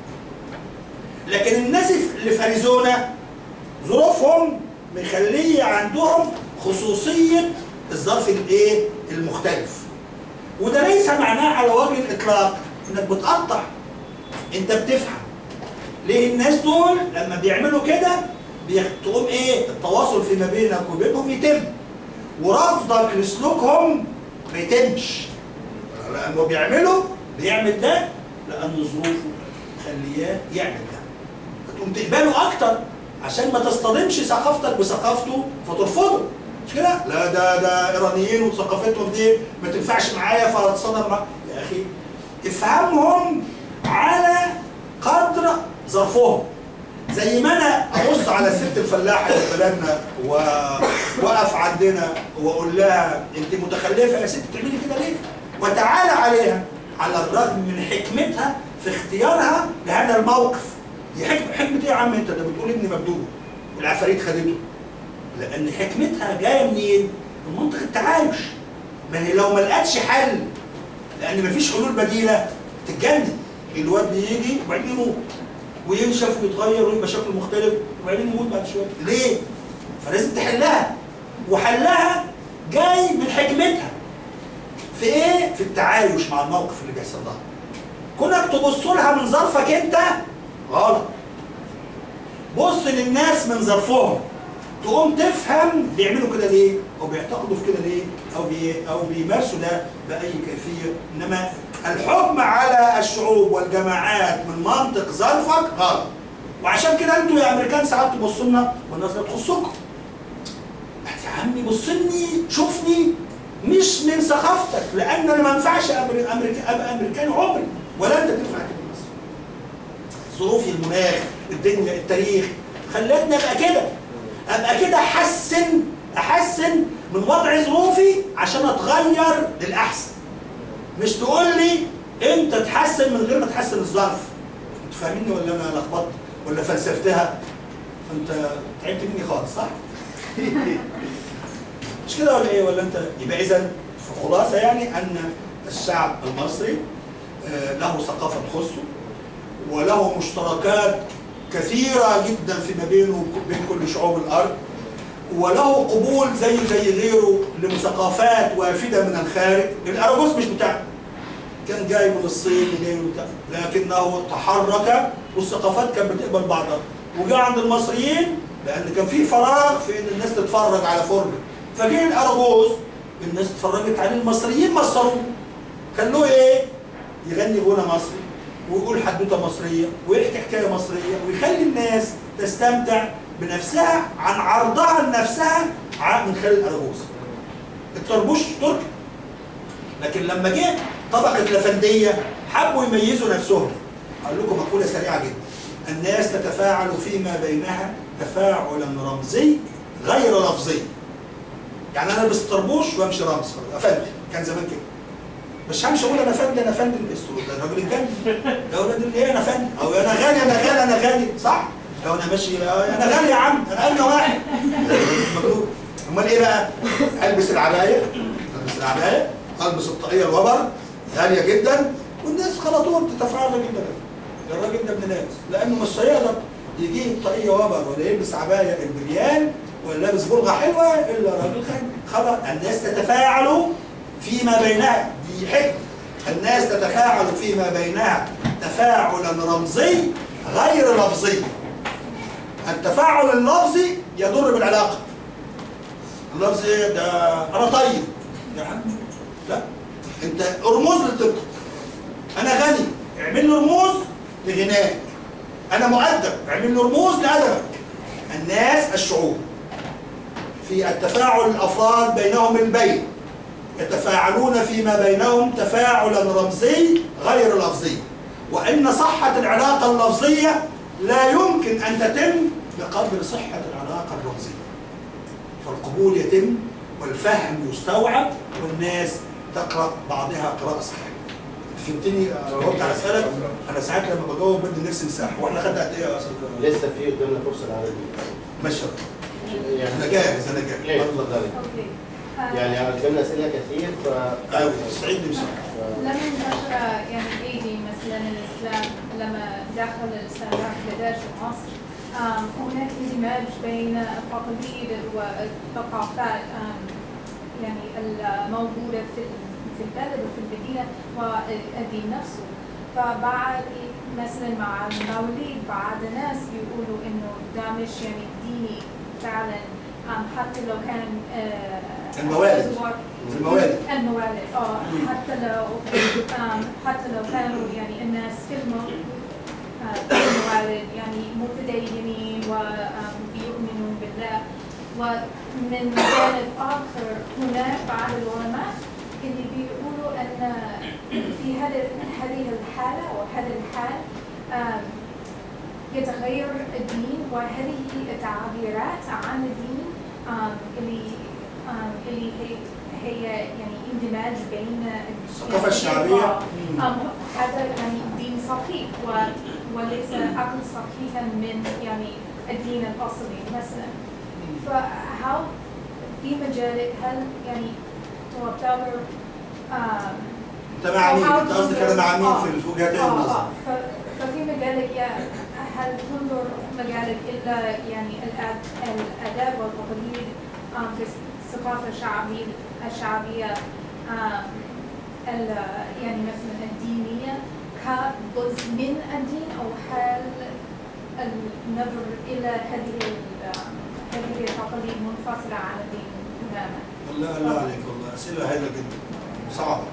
لكن الناس اللي في اريزونا ظروفهم مخليه عندهم خصوصيه الظرف الايه المختلف وده ليس معناه على وجه الاطلاق انك بتقطع انت بتفهم ليه الناس دول لما بيعملوا كده بيخ- تقوم ايه التواصل فيما بينك وبينهم يتم ورفضك لسلوكهم ما يتمش لانه بيعمله بيعمل ده لان ظروفه مخلياه يعمل ده فتقوم تقبله اكتر عشان ما تصطدمش ثقافتك بثقافته فترفضه مش كده؟ لا ده ده ايرانيين وثقافتهم دي ما تنفعش معايا فاتصادم مع يا اخي افهمهم على قدر ظرفهم زي ما انا ابص على الست الفلاحه اللي في بلدنا واقف عندنا واقول لها انت متخلفه يا ست بتعملي كده ليه؟ وتعالى عليها على الرغم من حكمتها في اختيارها لهذا الموقف دي حكمه حكمه ايه يا عم انت ده بتقول ابني مبدوب والعفاريت خدته لان حكمتها جايه منين؟ من منطق التعايش ما هي لو ما لقتش حل لان مفيش حلول بديله تتجنن الواد بيجي وبعدين يموت وينشف ويتغير ويبقى شكله مختلف وبعدين يموت بعد شويه ليه؟ فلازم تحلها وحلها جاي من حكمتها في ايه؟ في التعايش مع الموقف اللي بيحصل لها كونك تبص لها من ظرفك انت غلط بص للناس من ظرفهم تقوم تفهم بيعملوا كده ليه او بيعتقدوا في كده ليه او بي او بيمارسوا ده باي كيفيه انما الحكم على الشعوب والجماعات من منطق ظرفك غلط وعشان كده انتوا يا امريكان ساعات تبصوا لنا والناس لا تخصكم يا عمي بص لي شوفني مش من ثقافتك لان انا ما ينفعش أمري- أمريكا- ابقى امريكان عمري ولا انت تنفع تبقى مصري ظروفي المناخ الدنيا التاريخ خلتني ابقى كده ابقى كده احسن احسن من وضع ظروفي عشان اتغير للاحسن مش تقول لي انت تحسن من غير ما تحسن الظرف انتوا فاهميني ولا انا لخبطت ولا فلسفتها انت تعبت مني خالص صح مش كده ولا ايه ولا انت يبقى اذا في خلاصه يعني ان الشعب المصري آه، له ثقافه تخصه وله مشتركات كثيره جدا فيما بينه وبين كل شعوب الارض وله قبول زي زي غيره لثقافات وافده من الخارج الاراجوز مش بتاعنا كان جاي من الصين وجاي من بتاع لكنه تحرك والثقافات كانت بتقبل بعضها وجاء عند المصريين لان كان في فراغ في ان الناس تتفرج على فرجه فجه الاراجوز الناس اتفرجت عليه المصريين مصروه خلوه ايه؟ يغني غنى مصري ويقول حدوته مصريه ويحكي حكايه مصريه ويخلي الناس تستمتع بنفسها عن عرضها لنفسها ع- من خلال الاراجوز الطربوش تركي لكن لما جه طبقه الافنديه حبوا يميزوا نفسهم اقول لكم مقوله سريعه جدا الناس تتفاعل فيما بينها تفاعلا رمزي غير لفظي يعني انا البس طربوش وامشي رمز افندي كان زمان كده مش همشي اقول انا فندي انا فندي الاسطول ده الراجل الجنبي ده اولاد الايه انا فندي او انا غالي انا غالي انا غالي صح؟ لو انا ماشي انا غالي يا عم انا قلنا واحد مجنون امال ايه بقى؟ البس العبايه البس العبايه البس الطاقيه الوبر غاليه جدا والناس خلطوها بتتفاعل جدا ده الراجل ده ابن ناس لانه مش هيقدر يجيب طاقيه وبر ولا يلبس عبايه البريان ولا لابس بلغه حلوه الا راجل خالي خلاص الناس تتفاعل فيما بينها دي حكمه الناس تتفاعل فيما بينها تفاعلا رمزي غير لفظي التفاعل اللفظي يضر بالعلاقه اللفظ ايه ده انا طيب يا عم لا انت ارمز لطبقك انا غني اعمل لي رموز لغناك انا مؤدب اعمل لي رموز لادبك الناس الشعوب في التفاعل الافراد بينهم البين يتفاعلون فيما بينهم تفاعلا رمزي غير لفظي وان صحه العلاقه اللفظيه لا يمكن ان تتم بقدر صحه العلاقه الرمزيه فالقبول يتم والفهم يستوعب والناس تقرا بعضها قراءه صحيحه فهمتني جاوبت على اسئلك انا ساعات لما بجاوب بدي نفسي مساحه واحنا خدنا قد ايه يا استاذ لسه في قدامنا فرصه لعدد ماشي انا يعني جاهز انا جاهز ليه اتفضلي اوكي آه، يعني قدامنا اسئله كثير ف ايوه سعيد مساحه لما انتشر يعني ايدي مثلا الاسلام لما دخل الاسلام بنغلاديش ومصر آم، هناك اندماج بين التقاليد والثقافات آم، يعني الموجوده في في البلد وفي المدينه والدين نفسه فبعد مثلا مع المواليد بعض ناس بيقولوا انه ده مش يعني ديني فعلا آم، حتى لو كان آه، الموالد. زوار- الموالد الموالد اه حتى لو آم، حتى لو كانوا يعني الناس في المو- آه، في الموالد يعني متدينين ويؤمنون بالله ومن جانب آخر هناك بعض العلماء اللي بيقولوا أن في هذا هذه الحالة أو هذا الحال آم، يتغير الدين وهذه التعبيرات عن الدين آم، اللي آم، اللي هي هي يعني اندماج بين الثقافة الشعبية. آه، آم، هذا يعني دين صحيح و- وليس أقل صحيحا من يعني الدين الأصلي مثلا فهل في مجال هل يعني تعتبر آم، انت مع مين؟ أو انت قصدك انا مع مين آه. في وجهتين آه، النظر؟ آه. ف- ففي مجالك يا هل تنظر مجالك إلا يعني الأد- الآداب والتقاليد آم، في الثقافة الشعبية الشعبية آم، ال- يعني مثلا الدينية كجزء من الدين أو هل النظر إلى هذه ال- هذه التقاليد منفصلة عن الدين تماما؟ لا لا عليك والله اسئله هايله جدا صعبه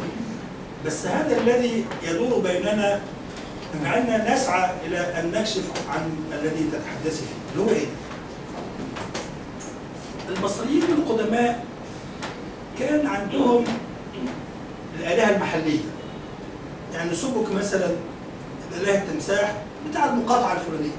بس هذا الذي يدور بيننا جعلنا نسعى الى ان نكشف عن الذي تتحدثي فيه اللي هو ايه؟ المصريين القدماء كان عندهم الالهه المحليه يعني سبك مثلا الاله التمساح بتاع المقاطعه الفلانيه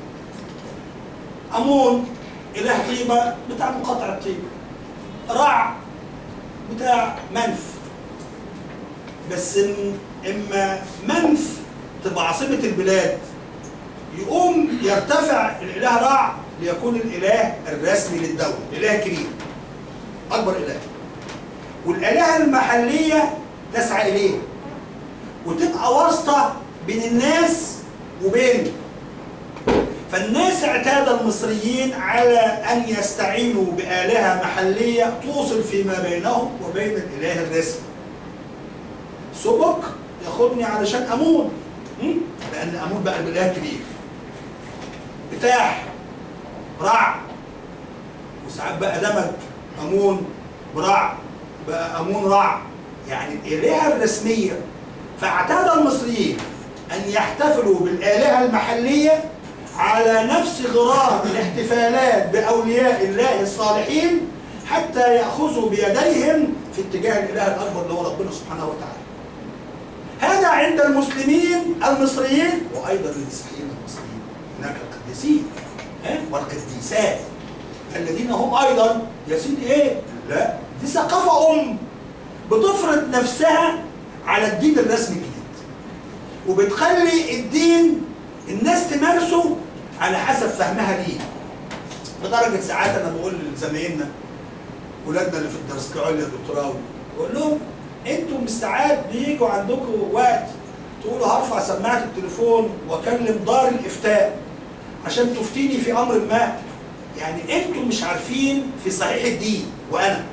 امون اله طيبه بتاع مقاطعه طيبه رع بتاع منف بس إن- اما منف تبقى عاصمه البلاد يقوم يرتفع الاله رع ليكون الاله الرسمي للدوله اله كبير اكبر اله والالهه المحليه تسعى اليه وتبقى واسطه بين الناس وبين فالناس اعتاد المصريين على ان يستعينوا بالهه محليه توصل فيما بينهم وبين الاله الرسمي سبك ياخدني علشان امون م? لان امون بقى الاله كبير بتاح رع وساعات بقى دمج امون برع بقى امون رع يعني الالهه الرسميه فاعتاد المصريين ان يحتفلوا بالالهه المحليه على نفس غرار الاحتفالات باولياء الله الصالحين حتى ياخذوا بيديهم في اتجاه الاله الاكبر اللي هو ربنا سبحانه وتعالى. هذا عند المسلمين المصريين وايضا المسيحيين المصريين هناك القديسين ها؟ والقديسات الذين هم ايضا يا سيدي ايه؟ لا دي ثقافه ام بتفرض نفسها على الدين الرسمي الجديد وبتخلي الدين الناس تمارسه على حسب فهمها ليه لدرجه ساعات انا بقول لزمايلنا ولادنا اللي في الدراسات العليا دكتوراه بقول لهم انتوا مش ساعات بيجوا عندكم وقت تقولوا هرفع سماعه التليفون واكلم دار الافتاء عشان تفتيني في امر ما يعني انتوا مش عارفين في صحيح الدين وانا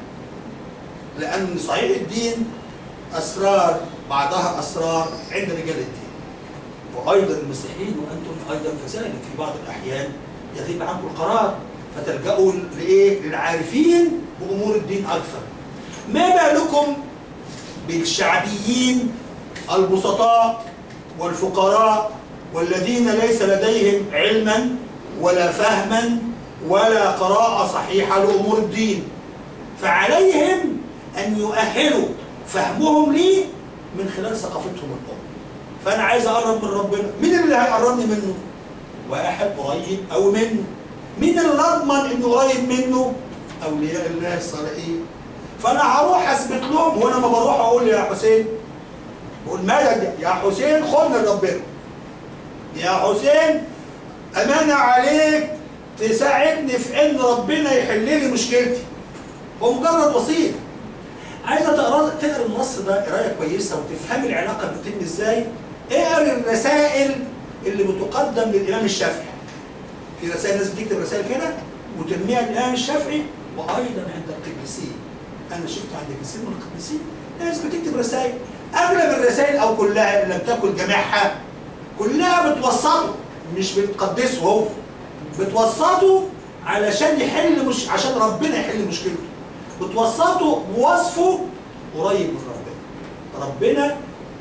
لان صحيح الدين اسرار بعضها اسرار عند رجال الدين وايضا المسيحيين وانتم ايضا كذلك في بعض الاحيان يغيب عنكم القرار فتلجأوا لايه؟ للعارفين بامور الدين اكثر. ما بالكم بالشعبيين البسطاء والفقراء والذين ليس لديهم علما ولا فهما ولا قراءة صحيحة لأمور الدين فعليهم أن يؤهلوا فهمهم لي من خلال ثقافتهم الأم فأنا عايز أقرب من ربنا مين اللي هيقربني منه؟ واحد قريب أو منه مين اللي أضمن إنه قريب منه؟ أولياء الله الصالحين فأنا هروح أثبت لهم وأنا ما بروح أقول يا حسين بقول مدد يا حسين خدني لربنا يا حسين أمانة عليك تساعدني في إن ربنا يحل لي مشكلتي هو مجرد وسيط عايزة تقرا تقرا النص ده قراية كويسة وتفهمي العلاقة بتتم إزاي اقرا الرسائل اللي بتقدم للإمام الشافعي في رسائل ناس بتكتب رسائل كده وترميها للإمام الشافعي وأيضا عند القديسين أنا شفت عند كثير من القديسين ناس بتكتب رسائل أغلب الرسائل أو كلها إن لم تكن جميعها كلها بتوسطه مش بتقدسه هو بتوسطه علشان يحل مش عشان ربنا يحل مشكلته بتوسطه بوصفه قريب من ربنا ربنا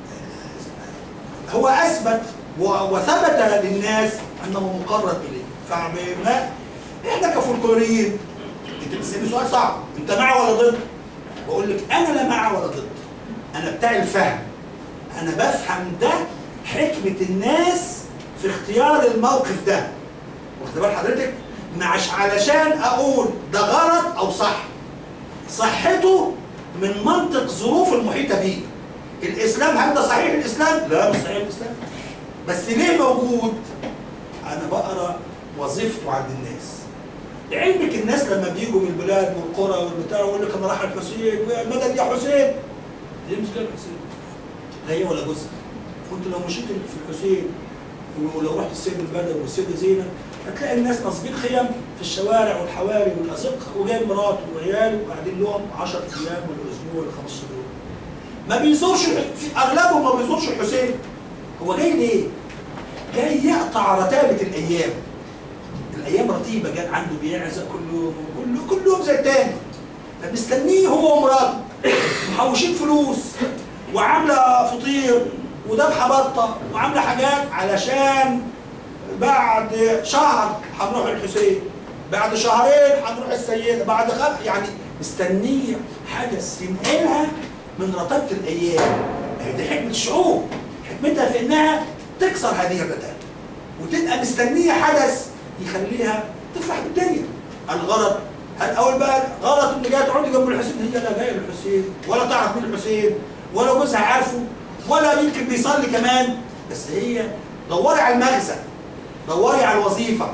هو اثبت و- وثبت للناس انه مقرب اليه فما احنا كفولكلوريين انت بتسالني سؤال صعب انت مع ولا ضد؟ بقول لك انا لا مع ولا ضد انا بتاع الفهم انا بفهم ده حكمه الناس في اختيار الموقف ده واخد بال حضرتك؟ مش علشان اقول ده غلط او صح صحته من منطق ظروف المحيطه بيه الاسلام هل ده صحيح الاسلام؟ لا مش صحيح الاسلام بس ليه موجود؟ انا بقرا وظيفته عند الناس لعلمك الناس لما بيجوا من البلاد والقرى والبتاع يقول لك انا رايح الحسين مدد يا حسين ليه مش جاي الحسين؟ لا هي ولا جزء كنت لو مشيت في الحسين ولو رحت السيد البدوي والسيدة زينب هتلاقي الناس ناصبين خيم في الشوارع والحواري والازقه وجايب مراته وعياله وقاعدين لهم 10 ايام ولا اسبوع ولا 15 يوم. ما بيزورش في اغلبهم ما بيزورش الحسين. هو جاي ليه؟ جاي يقطع رتابه الايام. الايام رتيبه جاي عنده بيعزق كل يوم كل كل يوم زي التاني. فمستنيه هو ومراته محوشين فلوس وعامله فطير وذبحه بطه وعامله حاجات علشان بعد شهر هنروح الحسين بعد شهرين هنروح السيدة بعد خمس يعني مستنية حدث ينقلها من رتبة الأيام هي دي حكمة الشعوب حكمتها في إنها تكسر هذه الرتبة وتبقى مستنية حدث يخليها تفرح بالدنيا الغرض هل أول بقى غلط إن جاية تقعد جنب الحسين هي لا جاية للحسين ولا تعرف مين الحسين ولا جوزها عارفه ولا يمكن بيصلي كمان بس هي دوري على المغزى دوري على الوظيفه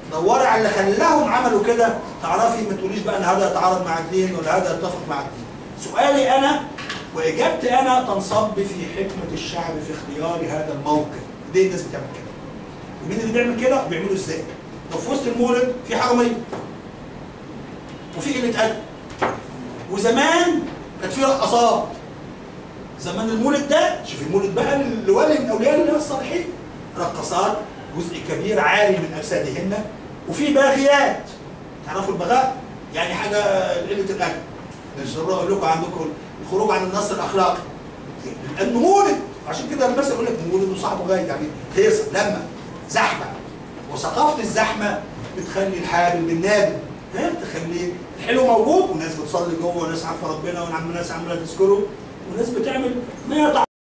دوري على اللي خلاهم عملوا كده تعرفي ما تقوليش بقى ان هذا يتعارض مع الدين ولا هذا يتفق مع الدين سؤالي انا واجابتي انا تنصب في حكمه الشعب في اختيار هذا الموقف ليه الناس بتعمل كده ومين اللي بيعمل كده وبيعمله ازاي لو في وسط المولد في حراميه وفي قله ادب وزمان كانت في رقصات زمان المولد ده شوف المولد بقى اللي ولي من اولياء الله الصالحين رقصات جزء كبير عالي من اجسادهن وفي باغيات تعرفوا البغاء يعني حاجه قله الادب مش اقول لكم عندكم الخروج عن النص الاخلاقي لانه مولد عشان كده المثل يقول لك مولد وصاحبه غايب يعني هيصه لما زحمه وثقافه الزحمه بتخلي الحابل بالنابل ها تخلي الحلو موجود والناس بتصلي جوه وناس عارفه ربنا وناس عماله تذكره وناس بتعمل ما يطع